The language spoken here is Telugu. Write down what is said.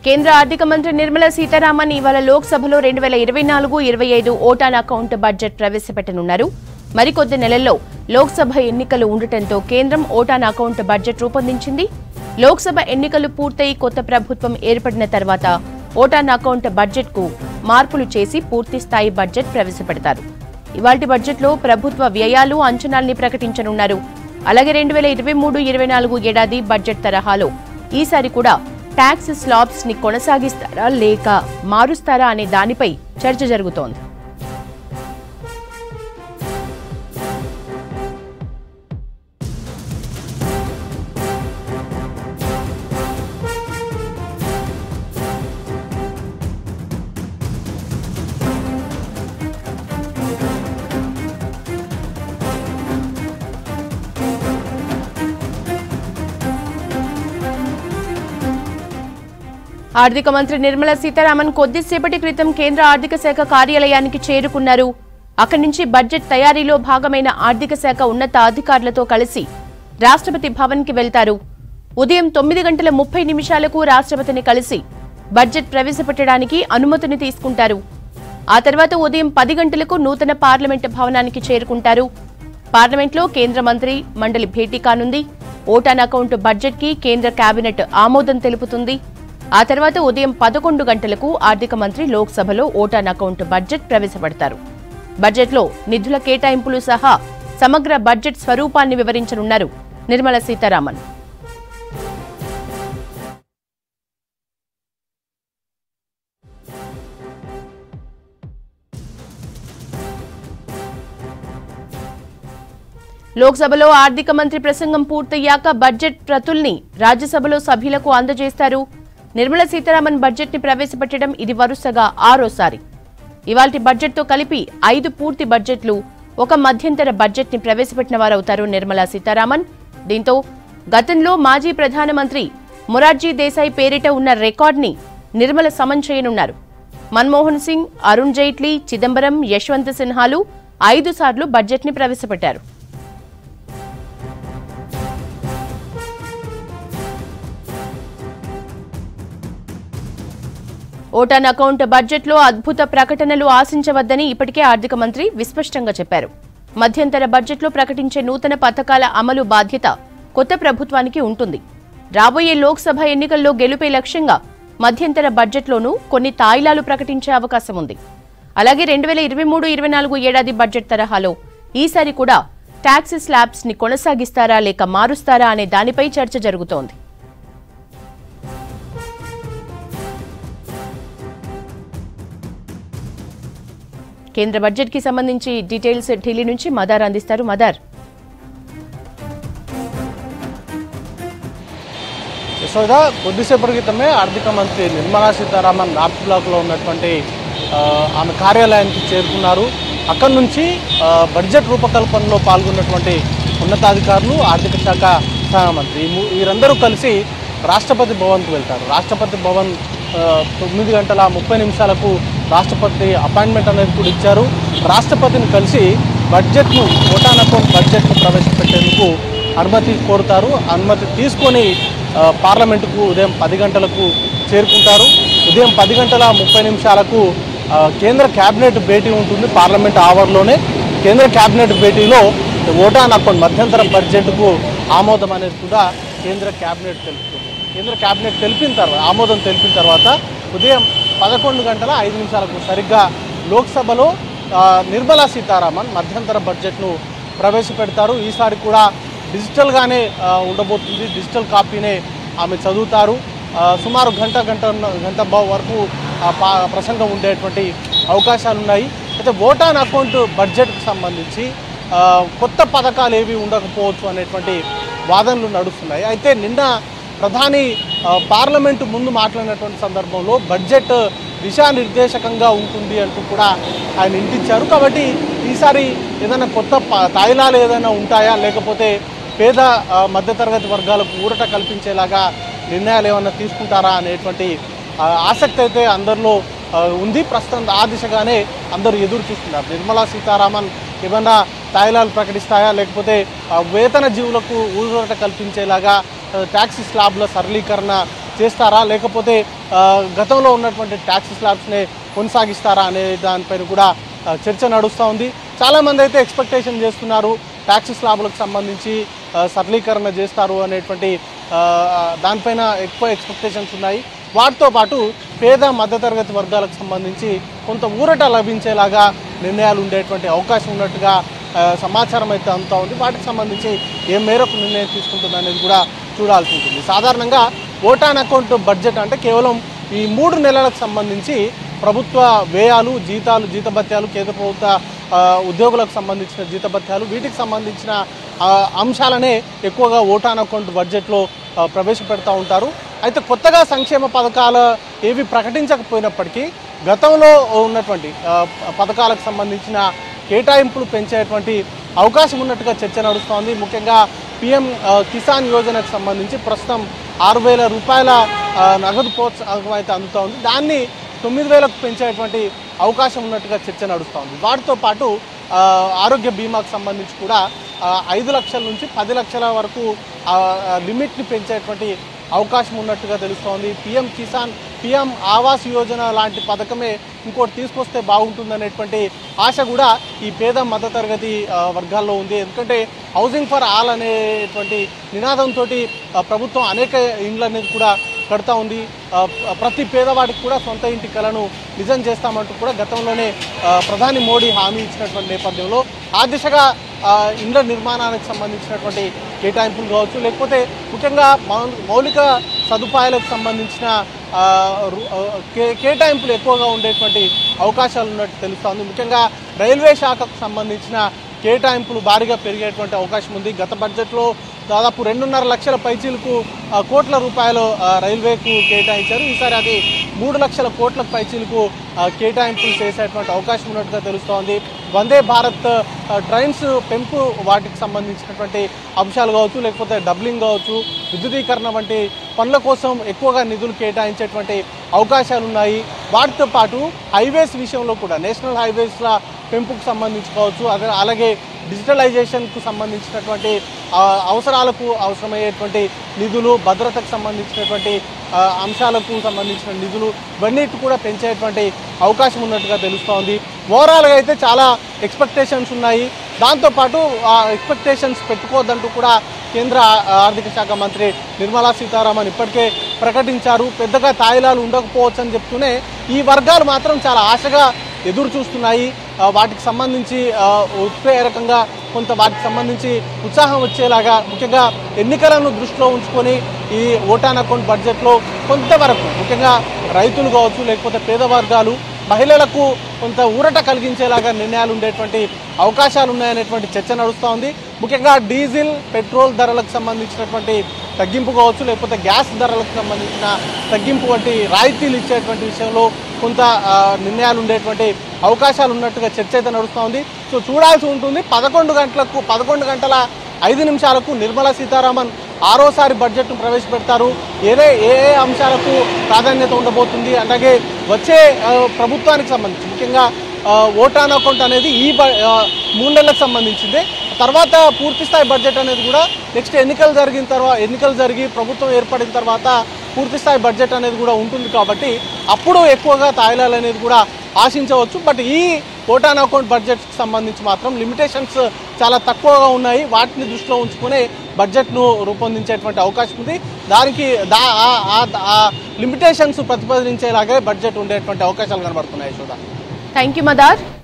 కేంద్ర ఆర్థిక మంత్రి నిర్మలా సీతారామన్ ఇవాళ లోక్సభలో రెండు వేల ఇరవై నాలుగు ఇరవై ఐదు ఓటాన్ అకౌంట్ బడ్జెట్ ప్రవేశపెట్టనున్నారు మరికొద్ది నెలల్లో లోక్సభ ఎన్నికలు ఉండటంతో కేంద్రం ఓటాన్ అకౌంట్ బడ్జెట్ రూపొందించింది లోక్సభ ఎన్నికలు పూర్తయి కొత్త ప్రభుత్వం ఏర్పడిన తర్వాత ఓటాన్ అకౌంట్ బడ్జెట్ కు మార్పులు చేసి పూర్తి స్థాయి బడ్జెట్ ప్రవేశపెడతారు ఇవాల్టి బడ్జెట్లో ప్రభుత్వ వ్యయాలు అంచనాల్ని ప్రకటించనున్నారు అలాగే రెండు వేల ఇరవై మూడు ఇరవై నాలుగు ఏడాది బడ్జెట్ తరహాలో ఈసారి కూడా ట్యాక్స్ స్లాబ్స్ ని కొనసాగిస్తారా లేక మారుస్తారా అనే దానిపై చర్చ జరుగుతోంది ఆర్థిక మంత్రి నిర్మలా సీతారామన్ కొద్దిసేపటి క్రితం కేంద్ర ఆర్థిక శాఖ కార్యాలయానికి చేరుకున్నారు అక్కడి నుంచి బడ్జెట్ తయారీలో భాగమైన ఆర్థిక శాఖ ఉన్నత అధికారులతో కలిసి రాష్ట్రపతి భవన్ కి వెళ్తారు ఉదయం తొమ్మిది గంటల ముప్పై నిమిషాలకు రాష్ట్రపతిని కలిసి బడ్జెట్ ప్రవేశపెట్టడానికి అనుమతిని తీసుకుంటారు ఆ తర్వాత ఉదయం పది గంటలకు నూతన పార్లమెంట్ భవనానికి చేరుకుంటారు పార్లమెంట్లో కేంద్ర మంత్రి మండలి భేటీ కానుంది ఓటాన్ అకౌంట్ బడ్జెట్ కి కేంద్ర కేబినెట్ ఆమోదం తెలుపుతుంది ఆ తర్వాత ఉదయం పదకొండు గంటలకు ఆర్థిక మంత్రి లోక్సభలో ఓటాన్ అకౌంట్ బడ్జెట్ ప్రవేశపెడతారు బడ్జెట్లో నిధుల కేటాయింపులు సహా సమగ్ర బడ్జెట్ స్వరూపాన్ని వివరించనున్నారు నిర్మలా సీతారామన్ లోక్సభలో ఆర్థిక మంత్రి ప్రసంగం పూర్తయ్యాక బడ్జెట్ ప్రతుల్ని రాజ్యసభలో సభ్యులకు అందజేస్తారు నిర్మలా సీతారామన్ బడ్జెట్ ని ప్రవేశపెట్టడం ఇది వరుసగా ఆరోసారి ఇవాల్టి బడ్జెట్తో కలిపి ఐదు పూర్తి బడ్జెట్లు ఒక మధ్యంతర బడ్జెట్ ని ప్రవేశపెట్టిన వారవుతారు నిర్మలా సీతారామన్ దీంతో గతంలో మాజీ ప్రధానమంత్రి మొరార్జీ దేశాయ్ పేరిట ఉన్న రికార్డ్ని నిర్మల సమన్ చేయనున్నారు మన్మోహన్ సింగ్ అరుణ్ జైట్లీ చిదంబరం యశ్వంత్ సిన్హాలు ఐదు సార్లు బడ్జెట్ ని ప్రవేశపెట్టారు ఓటాన్ అకౌంట్ బడ్జెట్లో అద్భుత ప్రకటనలు ఆశించవద్దని ఇప్పటికే ఆర్థిక మంత్రి విస్పష్టంగా చెప్పారు మధ్యంతర బడ్జెట్లో ప్రకటించే నూతన పథకాల అమలు బాధ్యత కొత్త ప్రభుత్వానికి ఉంటుంది రాబోయే లోక్సభ ఎన్నికల్లో గెలుపే లక్ష్యంగా మధ్యంతర బడ్జెట్లోనూ కొన్ని తాయిలాలు ప్రకటించే అవకాశం ఉంది అలాగే రెండు వేల ఇరవై మూడు ఇరవై నాలుగు ఏడాది బడ్జెట్ తరహాలో ఈసారి కూడా ట్యాక్స్ స్లాబ్స్ ని కొనసాగిస్తారా లేక మారుస్తారా అనే దానిపై చర్చ జరుగుతోంది కేంద్ర బడ్జెట్ కి సంబంధించి డీటెయిల్స్ ఢిల్లీ నుంచి మదార్ అందిస్తారు మదార్ యశోద కొద్దిసేపటి క్రితమే ఆర్థిక మంత్రి నిర్మలా సీతారామన్ నార్త్ బ్లాక్లో ఉన్నటువంటి ఆ, ఆమె కార్యాలయానికి చేరుకున్నారు అక్కడి నుంచి ఆ, బడ్జెట్ రూపకల్పనలో పాల్గొన్నటువంటి ఉన్నతాధికారులు ఆర్థిక శాఖ సహాయ మంత్రి ఈ ము- వీరందరూ కలిసి రాష్ట్రపతి భవన్కు వెళ్తారు రాష్ట్రపతి భవన్ ఆ, తొమ్మిది గంటల ముప్పై నిమిషాలకు రాష్ట్రపతి అపాయింట్మెంట్ అనేది కూడా ఇచ్చారు రాష్ట్రపతిని కలిసి బడ్జెట్ను ఓటాన్ అకౌంట్ బడ్జెట్ను ప్రవేశపెట్టేందుకు అనుమతి కోరుతారు అనుమతి తీసుకొని ఆ, పార్లమెంటుకు ఉదయం పది గంటలకు చేరుకుంటారు ఉదయం పది గంటల ముప్పై నిమిషాలకు ఆ, కేంద్ర కేబినెట్ భేటీ ఉంటుంది పార్లమెంట్ ఆవర్లోనే కేంద్ర కేబినెట్ భేటీలో ఓటాన్ అకౌంట్ మధ్యంతర బడ్జెట్కు ఆమోదం అనేది కూడా కేంద్ర కేబినెట్ తెలుపుతుంది కేంద్ర కేబినెట్ తెలిపిన తర్వాత ఆమోదం తెలిపిన తర్వాత ఉదయం పదకొండు గంటల ఐదు నిమిషాలకు సరిగ్గా లోక్సభలో ఆ, నిర్మలా సీతారామన్ మధ్యంతర బడ్జెట్ను ప్రవేశపెడతారు ఈసారి కూడా డిజిటల్గానే ఆ, ఉండబోతుంది డిజిటల్ కాపీనే ఆమె చదువుతారు ఆ, సుమారు గంట గంట గంట బావు వరకు ఆ, పా- ప్రసంగం ఉండేటువంటి అవకాశాలు ఉన్నాయి అయితే ఓటాన్ అకౌంట్ బడ్జెట్కి సంబంధించి ఆ, కొత్త పథకాలు ఏవి ఉండకపోవచ్చు అనేటువంటి వాదనలు నడుస్తున్నాయి అయితే నిన్న ప్రధాని ఆ, పార్లమెంటు ముందు మాట్లాడినటువంటి సందర్భంలో బడ్జెట్ దిశానిర్దేశకంగా ఉంటుంది అంటూ కూడా ఆయన ఇంటించారు కాబట్టి ఈసారి ఏదైనా కొత్త ప- తాయిలాలు ఏదైనా ఉంటాయా లేకపోతే పేద ఆ, మధ్యతరగతి వర్గాలకు ఊరట కల్పించేలాగా నిర్ణయాలు ఏమైనా తీసుకుంటారా అనేటువంటి ఆ, ఆసక్తి అయితే అందరిలో ఆ, ఉంది ప్రస్తుతం ఆ దిశగానే అందరూ ఎదురు చూస్తున్నారు నిర్మలా సీతారామన్ ఏమన్నా తాయిలాలు ప్రకటిస్తాయా లేకపోతే ఆ, వేతన జీవులకు ఊరట కల్పించేలాగా ఆ, ట్యాక్సీ స్లాబ్ల సరళీకరణ చేస్తారా లేకపోతే ఆ, గతంలో ఉన్నటువంటి ట్యాక్స్ స్లాబ్స్నే కొనసాగిస్తారా అనే దానిపైన కూడా ఆ, చర్చ నడుస్తూ ఉంది చాలామంది అయితే ఎక్స్పెక్టేషన్ చేస్తున్నారు ట్యాక్స్ స్లాబులకు సంబంధించి ఆ, సరళీకరణ చేస్తారు అనేటువంటి ఆ, దానిపైన ఎక్కువ ఎక్స్పెక్టేషన్స్ ఉన్నాయి వాటితో పాటు పేద మధ్యతరగతి వర్గాలకు సంబంధించి కొంత ఊరట లభించేలాగా నిర్ణయాలు ఉండేటువంటి అవకాశం ఉన్నట్టుగా ఆ, సమాచారం అయితే అందుతూ ఉంది వాటికి సంబంధించి ఏ మేరకు నిర్ణయం తీసుకుంటుంది అనేది కూడా చూడాల్సి ఉంటుంది సాధారణంగా ఓటాన్ అకౌంట్ బడ్జెట్ అంటే కేవలం ఈ మూడు నెలలకు సంబంధించి ప్రభుత్వ వ్యయాలు జీతాలు జీతభత్యాలు కేంద్ర ప్రభుత్వ ఆ, ఉద్యోగులకు సంబంధించిన జీతభత్యాలు వీటికి సంబంధించిన ఆ, అంశాలనే ఎక్కువగా ఓటాన్ అకౌంట్ బడ్జెట్లో ఆ, ప్రవేశపెడతా ఉంటారు అయితే కొత్తగా సంక్షేమ పథకాలు ఏవి ప్రకటించకపోయినప్పటికీ గతంలో ఉన్నటువంటి ఆ, పథకాలకు సంబంధించిన కేటాయింపులు పెంచేటువంటి అవకాశం ఉన్నట్టుగా చర్చ నడుస్తోంది ముఖ్యంగా పిఎం ఆ, కిసాన్ యోజనకు సంబంధించి ప్రస్తుతం ఆరు వేల రూపాయల ఆ, నగదు ప్రోత్సాహం అయితే అందుతూ ఉంది దాన్ని తొమ్మిది వేలకు పెంచేటువంటి అవకాశం ఉన్నట్టుగా చర్చ నడుస్తోంది వాటితో పాటు ఆ, ఆరోగ్య బీమాకు సంబంధించి కూడా ఆ, ఐదు లక్షల నుంచి పది లక్షల వరకు ఆ, ఆ, లిమిట్ని పెంచేటువంటి అవకాశం ఉన్నట్టుగా తెలుస్తోంది పిఎం కిసాన్ పిఎం ఆవాస్ యోజన లాంటి పథకమే ఇంకోటి తీసుకొస్తే బాగుంటుందనేటువంటి ఆశ కూడా ఈ పేద మధ్యతరగతి ఆ, వర్గాల్లో ఉంది ఎందుకంటే హౌసింగ్ ఫర్ ఆల్ అనేటువంటి నినాదంతో ప్రభుత్వం అనేక ఇండ్లు అనేది కూడా కడతా ఉంది ఆ, ప్రతి పేదవాడికి కూడా సొంత ఇంటి కలను నిజం చేస్తామంటూ కూడా గతంలోనే ఆ, ప్రధాని మోడీ హామీ ఇచ్చినటువంటి నేపథ్యంలో ఆ దిశగా ఆ, ఇండ్ల నిర్మాణానికి సంబంధించినటువంటి కేటాయింపులు కావచ్చు లేకపోతే ముఖ్యంగా మౌ- మౌలిక సదుపాయాలకు సంబంధించిన ఆ, రు- ఆ, కే- కేటాయింపులు ఎక్కువగా ఉండేటువంటి అవకాశాలు ఉన్నట్టు తెలుస్తోంది ముఖ్యంగా రైల్వే శాఖకు సంబంధించిన కేటాయింపులు భారీగా పెరిగేటువంటి అవకాశం ఉంది గత బడ్జెట్లో దాదాపు రెండున్నర లక్షల పైచీలకు ఆ, కోట్ల రూపాయలు ఆ, రైల్వేకు కేటాయించారు ఈసారి అది మూడు లక్షల కోట్ల పైచీలకు ఆ, కేటాయింపులు చేసేటువంటి అవకాశం ఉన్నట్టుగా తెలుస్తోంది వందే భారత్ ఆ, ట్రైన్స్ పెంపు వాటికి సంబంధించినటువంటి అంశాలు కావచ్చు లేకపోతే డబ్లింగ్ కావచ్చు విద్యుదీకరణ వంటి పనుల కోసం ఎక్కువగా నిధులు కేటాయించేటువంటి అవకాశాలు ఉన్నాయి వాటితో పాటు హైవేస్ విషయంలో కూడా నేషనల్ హైవేస్ల పెంపుకు సంబంధించి కావచ్చు అదే అలాగే డిజిటలైజేషన్కు సంబంధించినటువంటి ఆ, అవసరాలకు అవసరమయ్యేటువంటి నిధులు భద్రతకు సంబంధించినటువంటి ఆ, అంశాలకు సంబంధించిన నిధులు ఇవన్నీ కూడా పెంచేటువంటి అవకాశం ఉన్నట్టుగా తెలుస్తోంది ఓవరాల్గా అయితే చాలా ఎక్స్పెక్టేషన్స్ ఉన్నాయి దాంతోపాటు ఆ ఎక్స్పెక్టేషన్స్ పెట్టుకోవద్దంటూ కూడా కేంద్ర ఆ- ఆర్థిక శాఖ మంత్రి నిర్మలా సీతారామన్ ఇప్పటికే ప్రకటించారు పెద్దగా తాయిలాలు ఉండకపోవచ్చు అని చెప్తూనే ఈ వర్గాలు మాత్రం చాలా ఆశగా ఎదురు చూస్తున్నాయి ఆ, వాటికి సంబంధించి ఆ, ఉత్ప్రేరకంగా కొంత వాటికి సంబంధించి ఉత్సాహం వచ్చేలాగా ముఖ్యంగా ఎన్నికలను దృష్టిలో ఉంచుకొని ఈ ఓటాన్ అకౌంట్ బడ్జెట్లో కొంతవరకు ముఖ్యంగా రైతులు కావచ్చు లేకపోతే పేద వర్గాలు మహిళలకు కొంత ఊరట కలిగించేలాగా నిర్ణయాలు ఉండేటువంటి అవకాశాలు ఉన్నాయనేటువంటి చర్చ నడుస్తూ ఉంది ముఖ్యంగా డీజిల్ పెట్రోల్ ధరలకు సంబంధించినటువంటి తగ్గింపు కావచ్చు లేకపోతే గ్యాస్ ధరలకు సంబంధించిన తగ్గింపు వంటి రాయితీలు ఇచ్చేటువంటి విషయంలో కొంత ఆ, నిర్ణయాలు ఉండేటువంటి అవకాశాలు ఉన్నట్టుగా చర్చ అయితే నడుస్తూ ఉంది సో చూడాల్సి ఉంటుంది పదకొండు గంటలకు పదకొండు గంటల ఐదు నిమిషాలకు నిర్మలా సీతారామన్ ఆరోసారి బడ్జెట్ను ప్రవేశపెడతారు ఏదే ఏ ఏ అంశాలకు ప్రాధాన్యత ఉండబోతుంది అలాగే వచ్చే ఆ, ప్రభుత్వానికి సంబంధించి ముఖ్యంగా ఆ, ఓటాన్ అకౌంట్ అనేది ఈ బ- ఆ, మూడు నెలలకు సంబంధించింది తర్వాత పూర్తి స్థాయి బడ్జెట్ అనేది కూడా నెక్స్ట్ ఎన్నికలు జరిగిన తర్వాత ఎన్నికలు జరిగి ప్రభుత్వం ఏర్పడిన తర్వాత పూర్తి స్థాయి బడ్జెట్ అనేది కూడా ఉంటుంది కాబట్టి అప్పుడు ఎక్కువగా తాయిలాలు అనేది కూడా ఆశించవచ్చు బట్ ఈ ఓటాన్ అకౌంట్ బడ్జెట్కి సంబంధించి మాత్రం లిమిటేషన్స్ చాలా తక్కువగా ఉన్నాయి వాటిని దృష్టిలో ఉంచుకునే బడ్జెట్ను రూపొందించేటువంటి అవకాశం ఉంది దానికి దా ఆ- ఆ- ఆ లిమిటేషన్స్ ప్రతిపాదించేలాగే బడ్జెట్ ఉండేటువంటి అవకాశాలు కనబడుతున్నాయి యశోదా థ్యాంక్ యూ మదార్